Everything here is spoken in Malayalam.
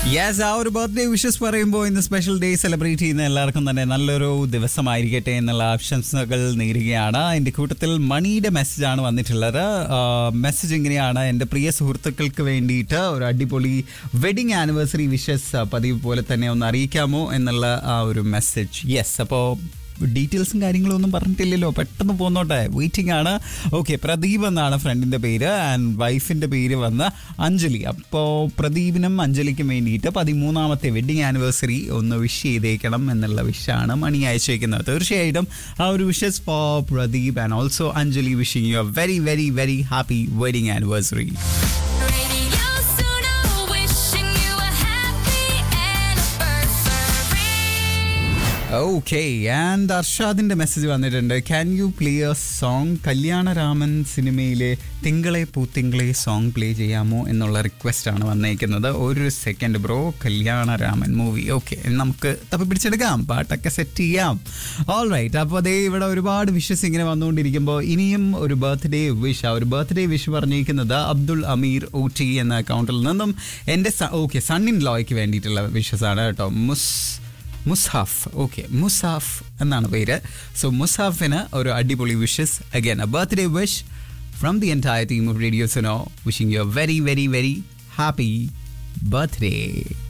യെസ് ആ ഒരു ബർത്ത്ഡേ വിഷസ് പറയുമ്പോൾ ഇന്ന് സ്പെഷ്യൽ ഡേ സെലിബ്രേറ്റ് ചെയ്യുന്ന എല്ലാവർക്കും തന്നെ നല്ലൊരു ദിവസമായിരിക്കട്ടെ എന്നുള്ള ആശംസകൾ നേരുകയാണ് എൻ്റെ കൂട്ടത്തിൽ മണിയുടെ മെസ്സേജാണ് വന്നിട്ടുള്ളത് മെസ്സേജ് ഇങ്ങനെയാണ് എൻ്റെ പ്രിയ സുഹൃത്തുക്കൾക്ക് വേണ്ടിയിട്ട് ഒരു അടിപൊളി വെഡിങ് ആനിവേഴ്സറി വിഷസ് പതിവ് പോലെ തന്നെ ഒന്ന് അറിയിക്കാമോ എന്നുള്ള ആ ഒരു മെസ്സേജ് യെസ് അപ്പോൾ ഡീറ്റെയിൽസും കാര്യങ്ങളും ഒന്നും പറഞ്ഞിട്ടില്ലല്ലോ പെട്ടെന്ന് പോന്നോട്ടെ വെയിറ്റിംഗ് ആണ് ഓക്കെ പ്രദീപ് എന്നാണ് ഫ്രണ്ടിന്റെ പേര് ആൻഡ് വൈഫിന്റെ പേര് വന്ന അഞ്ജലി അപ്പോൾ പ്രദീപിനും അഞ്ജലിക്കും വേണ്ടിയിട്ട് പതിമൂന്നാമത്തെ വെഡിങ് ആനിവേഴ്സറി ഒന്ന് വിഷ് ചെയ്തേക്കണം എന്നുള്ള വിഷാണ് മണി അയച്ചേക്കുന്നത് തീർച്ചയായിട്ടും ആ ഒരു wishes for Pradeep and also Anjali wishing you a very very very happy wedding anniversary Radio Suno, wishing you a happy anniversary. Okay and അർഷാദിന്റെ മെസ്സേജ് വന്നിട്ടുണ്ട് can you play a song Kalyanaraman സിനിമയിലെ തിങ്കളെ പൂത്തിങ്കളെ സോങ് പ്ലേ ചെയ്യാമോ എന്നുള്ള റിക്വസ്റ്റ് ആണ് വന്നേക്കുന്നത് ഒരു second bro Kalyanaraman movie okay നമുക്ക് തപ്പി പിടിച്ചെടുക്കാം പാട്ടൊക്കെ സെറ്റ് ചെയ്യാം ഓൾ റൈറ്റ് അപ്പോൾ അതേ ഇവിടെ ഒരുപാട് വിഷസ് ഇങ്ങനെ വന്നുകൊണ്ടിരിക്കുമ്പോൾ ഇനിയും ഒരു ബർത്ത്ഡേ വിഷ് ആ ഒരു ബർത്ത്ഡേ വിഷ് പറഞ്ഞിരിക്കുന്നത് അബ്ദുൾ അമീർ ഊട്ടി എന്ന അക്കൗണ്ടിൽ നിന്നും എൻ്റെ ഓക്കെ സൺ ഇൻ ലോയ്ക്ക് വേണ്ടിയിട്ടുള്ള വിഷസ് ആണ് കേട്ടോ മുസ് മുസാഫ് ഓക്കെ മുസാഫ് എന്നാണ് പേര് സോ മുസാഫിന് ഒരു അടിപൊളി wishes again a birthday wish from the entire team of radio Suno wishing you a very very very happy birthday